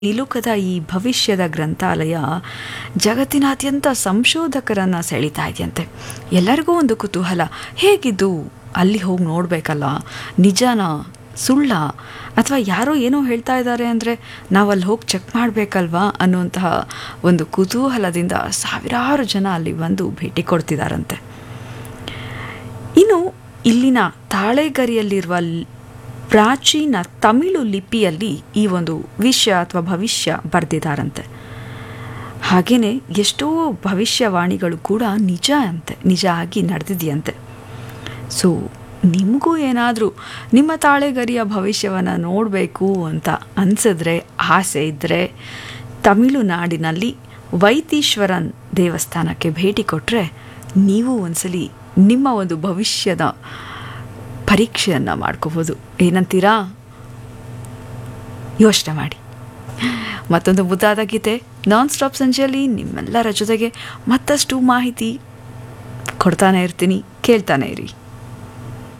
ನಿಲುಕದ ಈ ಭವಿಷ್ಯದ ಗ್ರಂಥಾಲಯ ಜಗತ್ತಿನಾದ್ಯಂತ ಸಂಶೋಧಕರನ್ನು ಸೆಳೀತಾ ಇದೆಯಂತೆ ಎಲ್ಲರಿಗೂ ಒಂದು ಕುತೂಹಲ ಹೇಗಿದ್ದು ಅಲ್ಲಿ ಹೋಗಿ ನೋಡಬೇಕಲ್ಲ ನಿಜನಾ ಸುಳ್ಳ ಅಥವಾ ಯಾರೋ ಏನೋ ಹೇಳ್ತಾ ಇದ್ದಾರೆ ಅಂದರೆ ನಾವು ಅಲ್ಲಿ ಹೋಗಿ ಚೆಕ್ ಮಾಡಬೇಕಲ್ವಾ ಅನ್ನುವಂತಹ ಒಂದು ಕುತೂಹಲದಿಂದ ಸಾವಿರಾರು ಜನ ಅಲ್ಲಿ ಬಂದು ಭೇಟಿ ಕೊಡ್ತಿದ್ದಾರಂತೆ ಇನ್ನು ಇಲ್ಲಿನ ತಾಳೆಗರಿಯಲ್ಲಿರುವ ಲ್- ಪ್ರಾಚೀನ ತಮಿಳು ಲಿಪಿಯಲ್ಲಿ ಈ ಒಂದು ವಿಷಯ ಅಥವಾ ಭವಿಷ್ಯ ಬರೆದಿದ್ದಾರಂತೆ ಹಾಗೆಯೇ ಎಷ್ಟೋ ಭವಿಷ್ಯವಾಣಿಗಳು ಕೂಡ ನಿಜ ಅಂತೆ ನಿಜ ಆಗಿ ನಡೆದಿದೆಯಂತೆ ಸೊ ನಿಮಗೂ ಏನಾದರೂ ನಿಮ್ಮ ತಾಳೆಗರಿಯ ಭವಿಷ್ಯವನ್ನು ನೋಡಬೇಕು ಅಂತ ಅನಿಸಿದ್ರೆ ಆಸೆ ಇದ್ದರೆ ತಮಿಳುನಾಡಿನಲ್ಲಿ ವೈತೀಶ್ವರನ್ ದೇವಸ್ಥಾನಕ್ಕೆ ಭೇಟಿ ಕೊಟ್ಟರೆ ನೀವು ಒಂದ್ಸಲಿ ನಿಮ್ಮ ಒಂದು ಭವಿಷ್ಯದ ಪರೀಕ್ಷೆಯನ್ನು ಮಾಡ್ಕೋಬೋದು ಏನಂತೀರಾ ಯೋಚನೆ ಮಾಡಿ ಮತ್ತೊಂದು ಮುದ್ದಾದ ಗೀತೆ ನಾನ್ ಸ್ಟಾಪ್ ಸಂಜೆಯಲ್ಲಿ ನಿಮ್ಮೆಲ್ಲರ ಜೊತೆಗೆ ಮತ್ತಷ್ಟು ಮಾಹಿತಿ ಕೊಡ್ತಾನೆ ಇರ್ತೀನಿ ಕೇಳ್ತಾನೆ ಇರಿ